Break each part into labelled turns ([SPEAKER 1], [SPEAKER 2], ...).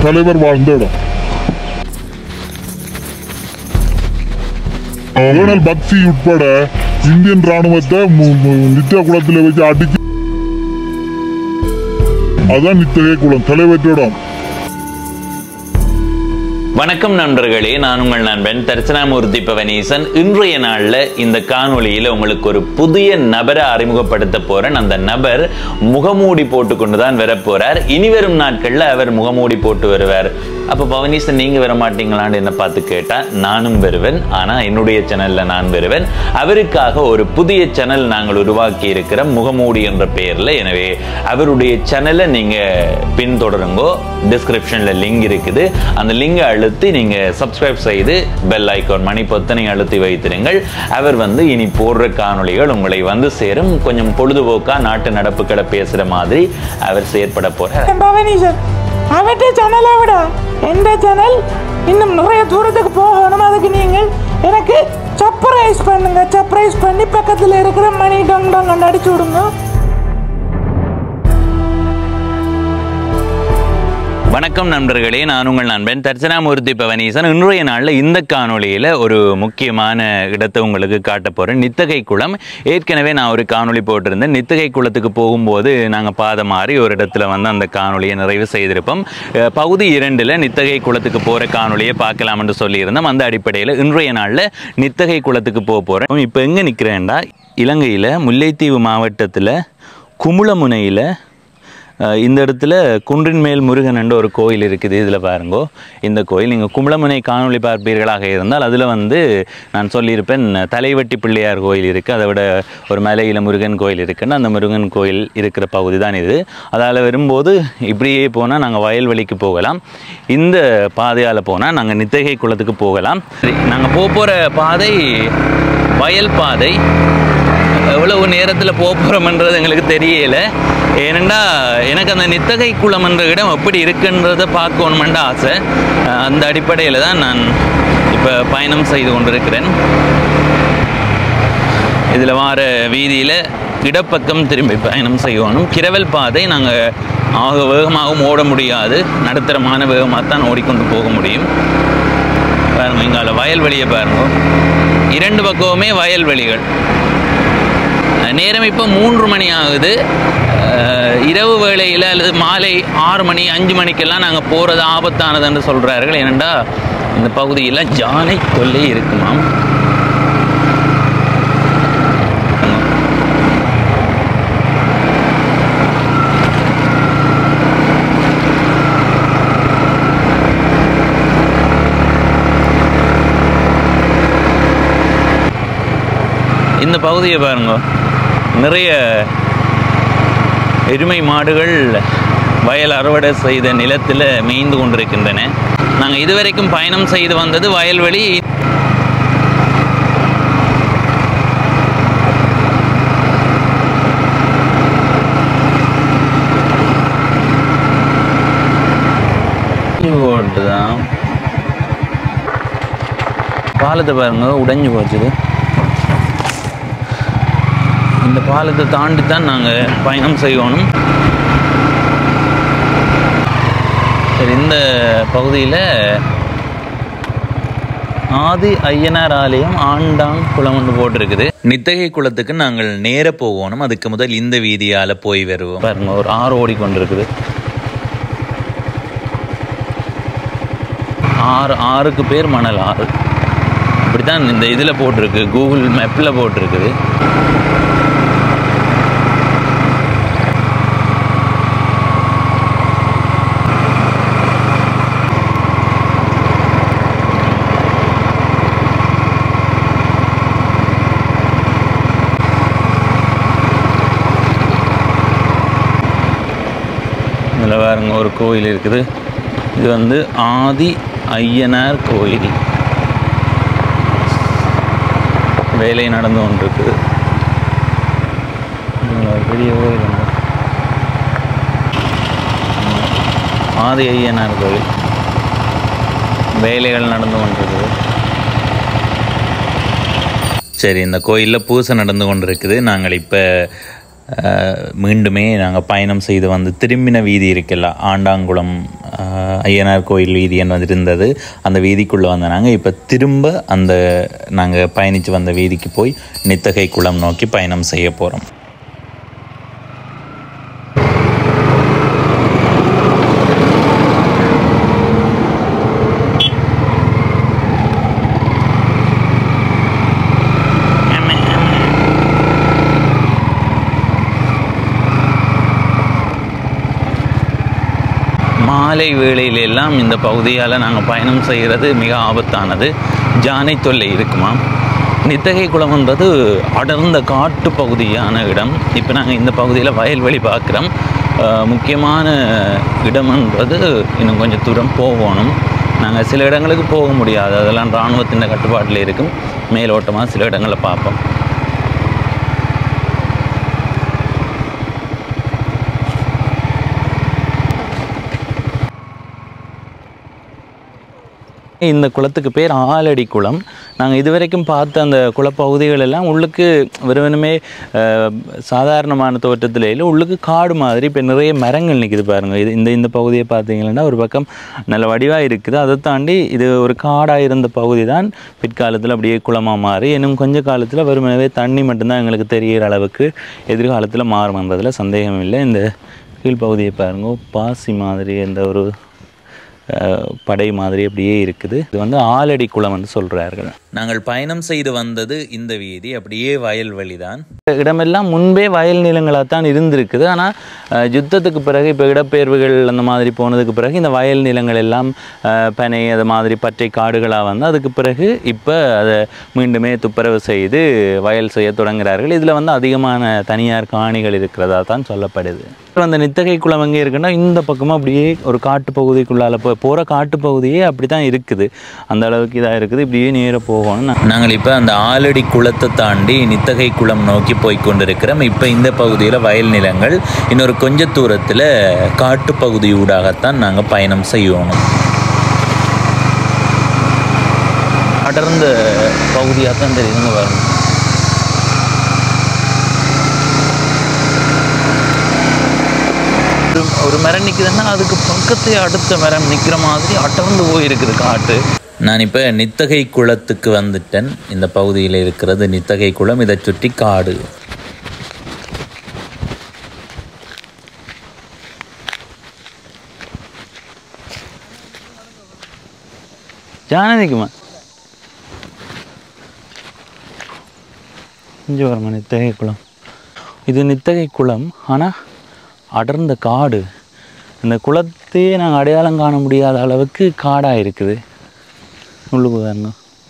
[SPEAKER 1] தலைவர் வாழ்ந்த இடம் கர்னல் பக்சி உட்பட இந்தியன் ராணுவத்தை மு- மு- நித்யா குளத்தில் வச்சு அடிச்சு அதான் நித்தகை குளம் தலைவற்ற இடம்
[SPEAKER 2] வணக்கம் நண்பர்களே நான் உங்கள் நண்பன் தர்ச்சனாமூர்த்தி பவனீசன் இன்றைய நாள்ல இந்த காணொளியில உங்களுக்கு ஒரு புதிய நபரை அறிமுகப்படுத்த போறேன் அந்த நபர் முகமூடி போட்டு கொண்டு தான் வரப்போறார் இனி வரும் நாட்கள்ல அவர் முகமூடி போட்டு வருவார் அப்ப பவனீசன் நீங்க வர மாட்டீங்களான்னு என்ன பார்த்து கேட்டா நானும் வருவேன் ஆனா என்னுடைய சேனல்ல நான் வருவேன் அவருக்காக ஒரு புதிய சேனல் நாங்கள் உருவாக்கி இருக்கிறோம் முகமூடி என்ற பெயர்ல எனவே அவருடைய சேனலை நீங்க பின்தொடருங்கோ டிஸ்கிரிப்ஷன்ல லிங்க் இருக்குது அந்த லிங்கை அழுத்தி நீங்க சப்ஸ்கிரைப் செய்து பெல் ஐகான் மணி பொத்தனை அழுத்தி வைத்திருங்கள் அவர் வந்து இனி போடுற காணொளிகள் உங்களை வந்து சேரும் கொஞ்சம் பொழுதுபோக்கா நாட்டு நடப்புகளை பேசுற மாதிரி அவர் செயற்பட போறார்
[SPEAKER 3] பவனீசன் அவற்றை சேனலை விட எந்த சேனல் இன்னும் நிறைய தூரத்துக்கு போகணும் அதுக்கு நீங்கள் எனக்கு சர்ப்ரைஸ் பண்ணுங்க சர்ப்ரைஸ் பண்ணி பக்கத்தில் இருக்கிற மணி டொங் டொங் அடிச்சு விடுங்க
[SPEAKER 2] வணக்கம் நண்பர்களே நான் உங்கள் நண்பன் தர்ச்சனாமூர்த்தி பவனீசன் இன்றைய நாளில் இந்த காணொளியில் ஒரு முக்கியமான இடத்தை உங்களுக்கு காட்ட போகிறேன் நித்தகை குளம் ஏற்கனவே நான் ஒரு காணொளி போட்டிருந்தேன் நித்தகை குளத்துக்கு போகும்போது நாங்கள் பாதை மாறி ஒரு இடத்துல வந்து அந்த காணொளியை நிறைவு செய்திருப்போம் அஹ் பகுதி இரண்டில் நித்தகை குளத்துக்கு போகிற காணொளியை பார்க்கலாம் என்று சொல்லியிருந்தோம் அந்த அடிப்படையில் இன்றைய நாளில் நித்தகை குளத்துக்கு போக போகிறேன் இப்போ எங்கே நிற்கிறேன்டா இலங்கையில் முல்லைத்தீவு மாவட்டத்தில் குமுளமுனையில் அஹ் இந்த இடத்துல குன்றின் மேல் முருகன் என்ற ஒரு கோயில் இருக்குது இதில் பாருங்கோ இந்த கோயில் நீங்கள் கும்பலமுனை காணொளி பார்ப்பீர்களாக இருந்தால் அதில் வந்து நான் சொல்லியிருப்பேன் தலைவட்டி பிள்ளையார் கோயில் இருக்குது அதை விட ஒரு மலையில் முருகன் கோயில் இருக்குன்னு அந்த முருகன் கோயில் இருக்கிற பகுதி தான் இது அதால் வரும்போது இப்படியே போனால் நாங்கள் வயல்வெளிக்கு போகலாம் இந்த பாதையால் போனால் நாங்கள் நித்தகை குளத்துக்கு போகலாம் சரி நாங்கள் போக போகிற பாதை வயல் பாதை எவ்வளவு நேரத்தில் போக போகிறோம்ன்றது எங்களுக்கு தெரியல ஏனெண்டா எனக்கு அந்த நித்தகை குளம் என்ற இடம் எப்படி இருக்குன்றதை பார்க்கணுமென்ற ஆசை அஹ் அந்த அடிப்படையில் தான் நான் இப்போ பயணம் செய்து கொண்டிருக்கிறேன் இதில் வார வீதியில் இடப்பக்கம் திரும்பி பயணம் செய்யணும் கிரவல் பாதை நாங்கள் ஆக வேகமாகவும் ஓட முடியாது நடுத்தரமான வேகமாக தான் ஓடிக்கொண்டு போக முடியும் பாருங்க இங்கால வயல்வெளியை பாருங்க இரண்டு பக்கமுமே வயல்வெளிகள் நேரம் இப்போ மூன்று மணி ஆகுது அஹ், இரவு வேளையில் அல்லது மாலை ஆறு மணி அஞ்சு மணிக்கெல்லாம் நாங்கள் போகிறது ஆபத்தானதுன்னு சொல்கிறார்கள் ஏனெண்டா இந்த பகுதியில் ஜானை தொல்லை இருக்குமாம் இந்த பகுதியை பாருங்க நிறைய எருமை மாடுகள் வயல் அறுவடை செய்த நிலத்தில் மேய்ந்து கொண்டிருக்கின்றன நாங்கள் இதுவரைக்கும் பயணம் செய்து வந்தது வயல்வெளி தான் பாலத்தை பாருங்க உடைஞ்சு போச்சுது இந்த பாலத்தை தாண்டி தான் நாங்கள் பயணம் செய்யணும் சரி இந்த பகுதியில் ஆதி ஐயனார் ஆலயம் ஆண்டாங் குளம் ஒன்று போட்டிருக்குது நித்தகை குளத்துக்கு நாங்கள் நேர போகணும் அதுக்கு முதல் இந்த வீதியால் போய் வருவோம் பாருங்க ஒரு ஆறு ஓடிக்கொண்டிருக்குது ஆறு ஆறுக்கு பேர் மணல் ஆறு இப்படித்தான் இந்த இதில் போட்டிருக்கு கூகுள் மேப்பில் போட்டிருக்குது இதில் பாருங்க ஒரு கோயில் இருக்குது இது வந்து ஆதி ஐயனார் கோயில் வேலை நடந்து கொண்டிருக்குது இதுல ஒரு பெரிய கோயில் உண்டு. ஆதி ஐயனார் கோயில் வேலைகள் நடந்து கொண்டிருக்குது சரி இந்த கோயிலில் பூசை நடந்து கொண்டிருக்குது நாங்கள் இப்போ மீண்டுமே நாங்கள் பயணம் செய்து வந்து திரும்பின வீதி இருக்குல்ல ஆண்டாங்குளம் அஹ், ஐயனார் கோயில் வீதின்னு வந்து இருந்தது அந்த வீதிக்குள்ளே வந்த நாங்கள் இப்போ திரும்ப அந்த நாங்கள் பயணித்து வந்த வீதிக்கு போய் நித்தகை குளம் நோக்கி பயணம் செய்ய போகிறோம் மாலை வேளையில எல்லாம் இந்த பகுதியால் நாங்கள் பயணம் செய்கிறது மிக ஆபத்தானது ஜானை தொல்லை இருக்குமா நித்தகை குளம்ன்றது அடர்ந்த காட்டு பகுதியான இடம் இப்போ நாங்கள் இந்த பகுதியில் வயல்வெளி பார்க்குறோம் அஹ், முக்கியமான இடம்ன்றது இன்னும் கொஞ்சம் தூரம் போகணும் நாங்கள் சில இடங்களுக்கு போக முடியாது அதெல்லாம் இராணுவத்தின் கட்டுப்பாட்டில் இருக்கும் மேலோட்டமாக சில இடங்களில் பார்ப்போம் இந்த குளத்துக்கு பேர் ஆலடி குளம் நாங்கள் இதுவரைக்கும் பார்த்த அந்த குளப்பகுதிகள் எல்லாம் உள்ளுக்கு வெறுமனுமே அஹ், சாதாரணமான தோற்றத்தில் இல்லை உள்ளுக்கு காடு மாதிரி இப்போ நிறைய மரங்கள் நிற்கிது பாருங்கள் இது இந்த இந்த பகுதியை பார்த்தீங்கன்னா ஒரு பக்கம் நல்ல வடிவாக இருக்குது அதை தாண்டி இது ஒரு காடாக இருந்த பகுதி தான் பிற்காலத்தில் அப்படியே குளமாக மாறி இன்னும் கொஞ்ச காலத்தில் வெறுமனவே தண்ணி மட்டும்தான் எங்களுக்கு தெரிகிற அளவுக்கு எதிர்காலத்தில் மாறுமன்றதில் சந்தேகம் இல்லை இந்த கீழ்ப்பகுதியை பாருங்க பாசி மாதிரி இந்த ஒரு அஹ், படை மாதிரி அப்படியே இருக்குது இது வந்து ஆலடி குளம்னு சொல்கிறார்கள் நாங்கள் பயணம் செய்து வந்தது இந்த வீதி அப்படியே வயல்வெளி தான் இடமெல்லாம் முன்பே வயல் நிலங்களாக தான் இருந்திருக்குது ஆனால் யுத்தத்துக்கு பிறகு இப்போ இடப்பெயர்வுகள் அந்த மாதிரி போனதுக்கு பிறகு இந்த வயல் நிலங்கள் எல்லாம் அஹ், பனை அது மாதிரி பச்சை காடுகளாக வந்து அதுக்கு பிறகு இப்போ அதை மீண்டுமே துப்புரவு செய்து வயல் செய்ய தொடங்குகிறார்கள் இதில் வந்து அதிகமான தனியார் காணிகள் இருக்கிறதா தான் சொல்லப்படுது அப்புறம் அந்த நித்தகை குளம் எங்கே இருக்குன்னா இந்த பக்கமாக அப்படியே ஒரு காட்டு பகுதிக்குள்ளால போ போகிற காட்டு பகுதியே அப்படி தான் இருக்குது அந்த அளவுக்கு இதாக இருக்குது இப்படியே நேராக போகணும் நாங்கள் இப்போ அந்த ஆலடி குளத்தை தாண்டி நித்தகை குளம் நோக்கி போய் கொண்டிருக்கிறோம் இப்போ இந்த பகுதியில் வயல் நிலங்கள் இன்னொரு கொஞ்ச தூரத்தில் காட்டு பகுதி ஊடாகத்தான் நாங்கள் பயணம் செய்யணும் அடர்ந்த பகுதியாக தான் தெரியுதுங்க வரணும் ஒரு ஒரு மரம் நிற்குதுன்னா அதுக்கு பக்கத்தே அடுத்த மரம் நிற்கிற மாதிரி அடர்ந்து போயிருக்குது காட்டு நான் இப்போ நித்தகை குளத்துக்கு வந்துட்டேன் இந்த பகுதியில் இருக்கிறது நித்தகை குளம் இதை சுற்றி காடு ஜானதிக்குமா இங்கே வருமா நித்தகை குளம் இது நித்தகை குளம் ஆனால் அடர்ந்த காடு இந்த குளத்தையே நாங்கள் அடையாளம் காண முடியாத அளவுக்கு காடாக இருக்குது உள்ளுக்கு பாருங்க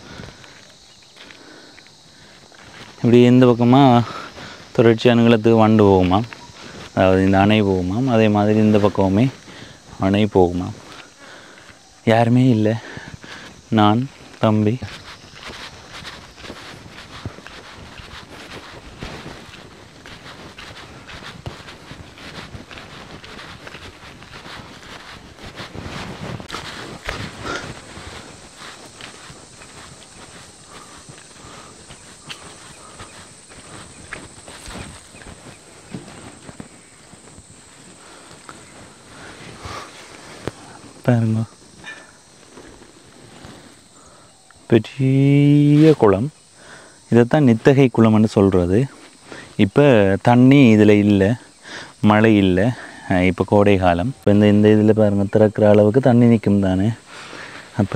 [SPEAKER 2] இப்படி எந்த பக்கமாக தொடர்ச்சியான நிலத்துக்கு வண்டு போகுமாம் அதாவது இந்த அணை போகுமாம் அதே மாதிரி இந்த பக்கமுமே அணை போகுமாம் யாருமே இல்லை நான் தம்பி பாருங்க பெரிய குளம் இதைத்தான் நித்தகை குளம்னு சொல்கிறது இப்போ தண்ணி இதில் இல்லை மழை இல்லை அஹ் இப்போ கோடை காலம் இப்போ இந்த இந்த இதில் பாருங்கள் திறக்கிற அளவுக்கு தண்ணி நிற்கும் தானே அப்போ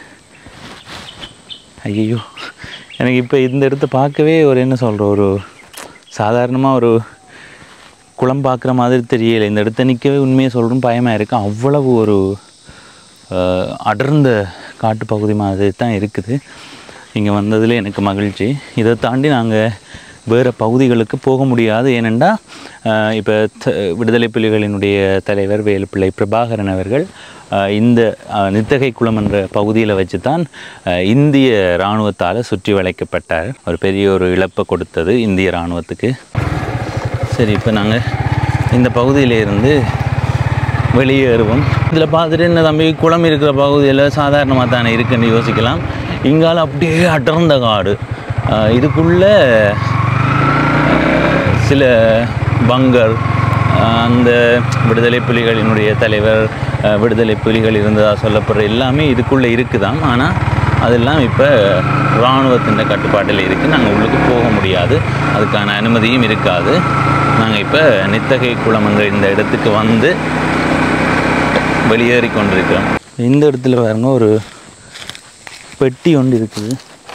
[SPEAKER 2] ஐயோ எனக்கு இப்போ இந்த இடத்த பார்க்கவே ஒரு என்ன சொல்கிற ஒரு சாதாரணமாக ஒரு குளம் பார்க்குற மாதிரி தெரியலை இந்த இடத்த நிற்கவே உண்மையை சொல்கிறோம் பயமாக இருக்குது அவ்வளவு ஒரு அஹ், அடர்ந்த காட்டுப்பகுதி மாதிரி தான் இருக்குது இங்கே வந்ததில் எனக்கு மகிழ்ச்சி இதை தாண்டி நாங்கள் வேறு பகுதிகளுக்கு போக முடியாது ஏனெண்டா இப்போ விடுதலை புலிகளினுடைய தலைவர் வேலுப்பிள்ளை பிரபாகரன் அவர்கள் அஹ், இந்த அஹ், நித்தகை குளம் என்ற பகுதியில் வச்சு தான் அஹ், இந்திய இராணுவத்தால் சுற்றி வளைக்கப்பட்டார் ஒரு பெரிய ஒரு இழப்பை கொடுத்தது இந்திய இராணுவத்துக்கு சரி இப்போ நாங்கள் இந்த பகுதியில இருந்து வெளியேறுவோம் இதில் பார்த்துட்டு இந்த தம்பி குளம் இருக்கிற பகுதியில் சாதாரணமாக தானே இருக்குன்னு யோசிக்கலாம் இங்கால அப்படியே அடர்ந்த காடு ஆஹ் இதுக்குள்ள ஆஹ் சில பங்கர் அஹ், அந்த விடுதலை புலிகளினுடைய தலைவர் அஹ், விடுதலை புலிகள் இருந்ததாக சொல்லப்படுற எல்லாமே இதுக்குள்ளே இருக்குதாம் ஆனால் அதெல்லாம் இப்போ இராணுவத்தின் கட்டுப்பாட்டில் இருக்குது நாங்கள் உள்ளுக்கு போக முடியாது அதுக்கான அனுமதியும் இருக்காது நாங்கள் இப்போ நித்தகை குளம் என்ற இந்த இடத்துக்கு வந்து வெளியேறி கொண்டிருக்கிறோம் இந்த இடத்துல பாருங்க ஒரு பெட்டி ஒன்று இருக்குது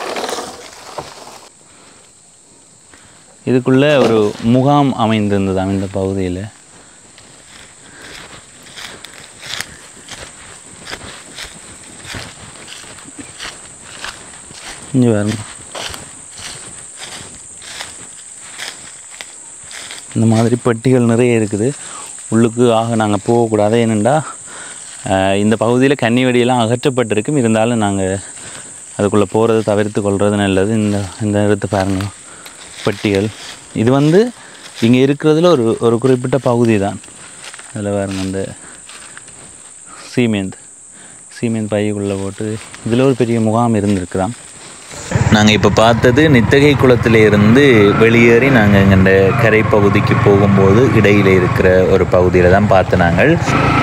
[SPEAKER 2] இதுக்குள்ள ஒரு முகாம் அமைந்திருந்ததாம் இந்த பகுதியில் இங்கே பாருங்க இந்த மாதிரி பெட்டிகள் நிறைய இருக்குது உள்ளுக்கு ஆக நாங்கள் போகக்கூடாது ஏனெண்டா ஆஹ், இந்த பகுதியில் கன்னி வெடியெல்லாம் அகற்றப்பட்டிருக்கும் இருந்தாலும் நாங்கள் அதுக்குள்ளே போகிறத தவிர்த்து கொள்வது நல்லது இந்த இந்த இடத்து பாருங்க பெட்டிகள் இது வந்து இங்கே இருக்கிறதுல ஒரு ஒரு குறிப்பிட்ட பகுதி தான் அதில் பாருங்க அந்த சீமேந்த் சீமேந்த் பைக்குள்ளே போட்டு இதில் ஒரு பெரிய முகாம் இருந்திருக்குதாம் நாங்கள் இப்போ பார்த்தது நித்தகை குளத்தில இருந்து வெளியேறி நாங்கள் எங்கள் கரை பகுதிக்கு போகும்போது இடையில இருக்கிற ஒரு பகுதியில் தான் பார்த்து நாங்கள்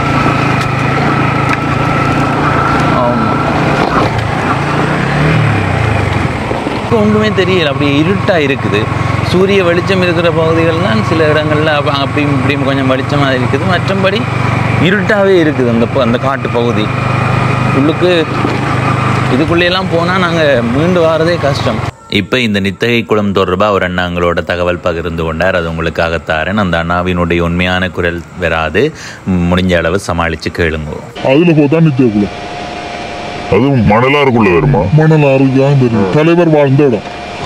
[SPEAKER 2] ஒன்றுமே தெரியல அப்படியே இருட்டாக இருக்குது சூரிய வெளிச்சம் இருக்கிற பகுதிகள் தான் சில இடங்களில் அப்ப அப்படியும் இப்படியும் கொஞ்சம் வெளிச்சமாக இருக்குது மற்றபடி இருட்டாகவே இருக்குது அந்த ப- அந்த காட்டு பகுதி உள்ளுக்கு இதுக்குள்ளேயெல்லாம் போனால் நாங்கள் மீண்டு வாரதே கஷ்டம் இப்போ இந்த நித்தகை குளம் தொடர்பாக ஒரு அண்ணா எங்களோட தகவல் பகிர்ந்து கொண்டார் அது உங்களுக்காக தாரேன் அந்த அண்ணாவினுடைய உண்மையான குரல் வராது முடிஞ்ச அளவு சமாளித்து கேளுங்க
[SPEAKER 1] அதுல போதான் நித்தியகுலம்
[SPEAKER 4] அது மணலாருக்குள்ள வருமா
[SPEAKER 1] மணல் ஆரோக்கியம் தெரியும் தலைவர் வாழ்ந்த இடம்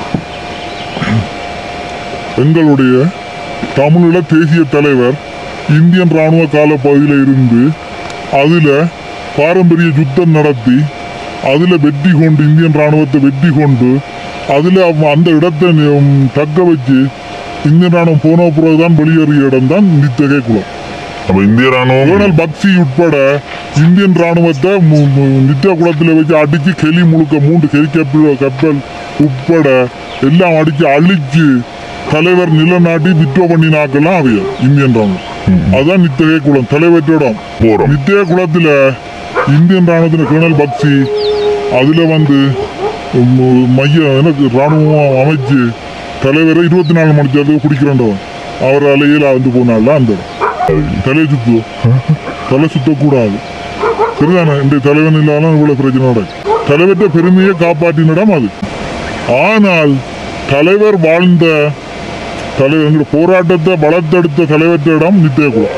[SPEAKER 1] எங்களுடைய தமிழீழ தேசிய தலைவர் இந்தியன் ராணுவ கால பகுதியில் இருந்து அதுல பாரம்பரிய யுத்தம் நடத்தி அதுல வெற்றி கொண்டு இந்தியன் ராணுவத்தை வெற்றி கொண்டு அதுல அவ- அந்த இடத்தை நி- தக்க வச்சு இந்தியன் ராணுவம் போன பிறகுதான் வெளியேறிய இடம் தான் நித்தகை குளம்
[SPEAKER 4] அப்ப இந்திய ராணுவம்
[SPEAKER 1] கேர்னல் பக்சி உட்பட இந்தியன் ராணுவத்தை மு- மு- நித்திய குளத்தில் வச்சு அடிச்சு கெலி முழுக்க மூன்று கெலி கப்பல் கப்பல் உட்பட எல்லாம் அடிச்சு அழிச்சு தலைவர் நிலநாட்டி விட்ரோ பண்ணினாக்கெல்லாம் அவைய இந்தியன் ராணுவம் அதான் நித்தகை குளம் தலைவற்றிடம்
[SPEAKER 4] போறோம்
[SPEAKER 1] நித்திய குளத்துல இந்தியன் ராணுவத்தின் கேர்னல் பக்சி அதுல வந்து ம- மைய எனக்கு ராணுவம் அமைச்சு தலைவரை இருபத்தி நாலு மணி நேரத்துக்கு குடிக்கிறேன்றவன் அவர் அலையில் வந்து போனால அந்த இடம். தலையை சுத்து தலை சுத்தக்கூடாது சரிதானே இந்த தலைவன் இல்லாமல் இவ்வளவு பிரச்சனை நடக்கும் தலைவர்கிட்ட பெருமையை காப்பாற்றின இடம் அது ஆனால் தலைவர் வாழ்ந்த தலைவர் எங்களுடைய போராட்டத்தை வளர்த்தெடுத்த தலைவர்கிட்ட இடம் நித்தியகுலம்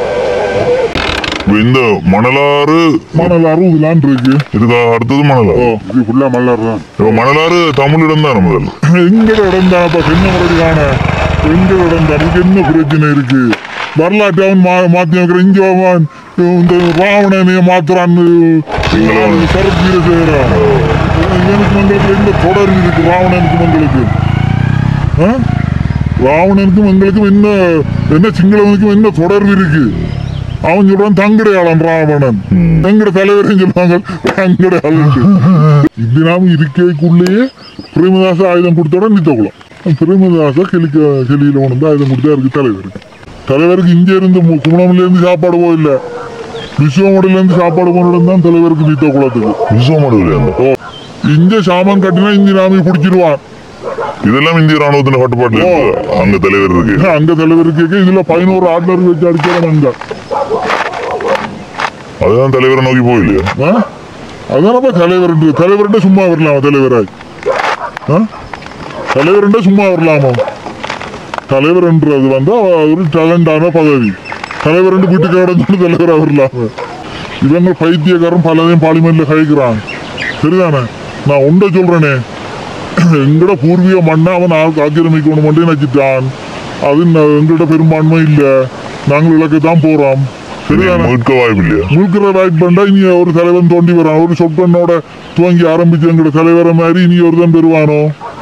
[SPEAKER 4] இப்ப இந்த மணலாறு
[SPEAKER 1] மணல் அறுபதுலான் இருக்கு
[SPEAKER 4] இதுக்கு அடுத்தது மணலாறு
[SPEAKER 1] ஓ இது ஃபுல்லா மல்லார் தான்
[SPEAKER 4] இப்ப மணலாறு தமிழிடம் தான் முதல்ல
[SPEAKER 1] எங்கட இடம் தான் அப்ப என்ன முறைக்கான எங்கட இடம் தான் இதுக்கு என்ன பிரச்சனை இருக்கு வரலாற்று அவன் மா மாத்தி வைக்கிற இங்க அவன் இந்த ராவணனைய மாத்துறான்னு சரத் வீரசேகரன் இவனுக்கு மங்களுக்கு எந்த தொடர்பு இருக்கு ராவணனுக்கும் எங்களுக்கு ஆ? ராவணனுக்கும் எங்களுக்கும் என்ன என்ன சிங்களவனுக்கும் என்ன தொடர்பு இருக்கு அவன் சொல்றான் தங்கடையாளன் ராவணன் எங்கட தலைவரையும் சொல்லுவாங்க தங்கடையாளன் இது நாம் இருக்கைக்குள்ளேயே பிரேமதாச ஆயுதம் கொடுத்தோட நித்தகுளம் பிரேமதாச கிளிக்க கிளியில உணர்ந்து ஆயுதம் கொடுத்தா இருக்கு தலைவருக்கு தலைவருக்கு இங்க இருந்து மு- குணம்ல இருந்து சாப்பாடு போயில்ல விஸ்வமடல இருந்து சாப்பாடு போன தான் தலைவருக்கு நித்த குளத்துக்கு
[SPEAKER 4] விசுவமடுவில் அந்த
[SPEAKER 1] ஓ இங்க சாமான் கட்டினா இங்க நாம குடிச்சிருவான்
[SPEAKER 4] இதெல்லாம் இந்திய ராணுவத்தின் கட்டுப்பாட்டுல இருக்கு. அங்க தலைவர் இருக்கு
[SPEAKER 1] அங்க தலைவருக்கு இதுல பதினோரு ஆட்லர் வச்சு அடிக்கிறோம் அங்க
[SPEAKER 4] அதுதான் தலைவரை நோக்கி போயில்லையா
[SPEAKER 1] ஆ? அதானப்பா தலைவர் தலைவர்கிட்ட சும்மா வரலாமா தலைவராய் ஆ? தலைவர்கிட்ட சும்மா வரலாமா தலைவர்ன்றது வந்து அவ- ஒரு டேலண்டான பதவி தலைவர் வீட்டுக்கு இடத்துல தலைவராக வரலாமா இவங்க பைத்தியக்காரன் பலதையும் பார்லிமெண்ட்ல கழிக்கிறான் சரிதானே நான் உண்ட சொல்றேனே எங்கட பூர்வீக மண்ணை அவன் ஆ- ஆக்கிரமிக்கணும் மட்டும் நினைச்சிட்டான் அது ந- எங்கள்ட்ட பெரும்பான்மை இல்லை நாங்கள் இலக்கு தான் போறோம் சரிதானே
[SPEAKER 4] மீட்க வாய்ப்பு இல்லையா
[SPEAKER 1] முழுக்கிற வாய்ப்பு பண்ணா இனி ஒரு தலைவன் தோண்டி வரான் ஒரு சொற்கண்ணோட துவங்கி ஆரம்பிச்சு எங்கட தலைவரை மாதிரி இனி ஒருத்தன் பெறுவானோ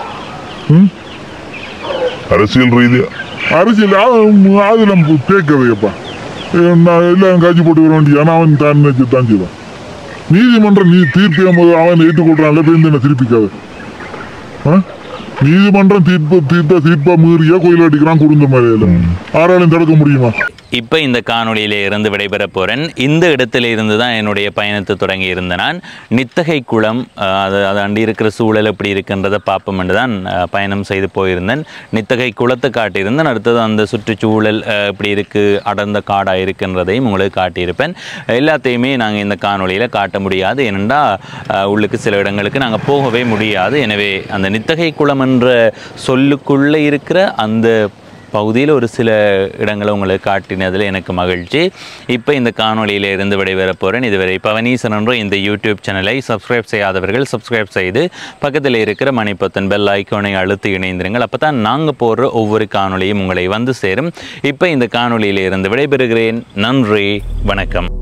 [SPEAKER 4] அரசியல் ரீதியா
[SPEAKER 1] அரசியல் அது- அதுல கேட்கவையப்பா நான் எல்லாம் காட்சி போட்டு வர வேண்டிய ஆனா அவன் தான் நினைச்சு தான் செய்வான் நீதிமன்றம் நீ தீர்ப்பு போது அவன் ஏற்றுக்கொள்றான்ல பேருந்து என்ன திருப்பிக்காது ஆ? நீதிமன்றம் தீர்ப்பு தீர்த்த தீர்ப்பை மீறியா கோயில் அடிக்கிறான் குடும்ப மலையில ஆராலையும் தடுக்க முடியுமா
[SPEAKER 2] இப்போ இந்த காணொளியிலே இருந்து விடைபெற போகிறேன் இந்த இடத்துல இருந்து தான் என்னுடைய பயணத்தை தொடங்கி இருந்த நான் நித்தகை குளம் அஹ், அது அது அண்டி இருக்கிற சூழல் எப்படி இருக்குன்றதை பார்ப்போம் என்று தான் அஹ், பயணம் செய்து போயிருந்தேன் நித்தகை குளத்தை காட்டியிருந்தேன் அடுத்தது அந்த சுற்றுச்சூழல் அஹ், எப்படி இருக்குது அடர்ந்த காடாக இருக்குன்றதையும் உங்களுக்கு காட்டியிருப்பேன் எல்லாத்தையுமே நாங்கள் இந்த காணொளியில் காட்ட முடியாது ஏனென்றால் அஹ், உள்ளுக்கு சில இடங்களுக்கு நாங்கள் போகவே முடியாது எனவே அந்த நித்தகை குளம் என்ற சொல்லுக்குள்ளே இருக்கிற அந்த பகுதியில் ஒரு சில இடங்களை உங்களுக்கு காட்டினதில் எனக்கு மகிழ்ச்சி இப்போ இந்த காணொளியில இருந்து விடைபெற போகிறேன் இதுவரை பவனீசன் என்ற இந்த யூடியூப் சேனலை சப்ஸ்கிரைப் செய்யாதவர்கள் சப்ஸ்கிரைப் செய்து பக்கத்தில் இருக்கிற மணிப்பத்தன் பெல் ஐக்கோனை அழுத்தி இணைந்திருங்கள் அப்போ தான் நாங்கள் போடுற ஒவ்வொரு காணொளியும் உங்களை வந்து சேரும் இப்போ இந்த காணொளியில இருந்து விடைபெறுகிறேன் நன்றி வணக்கம்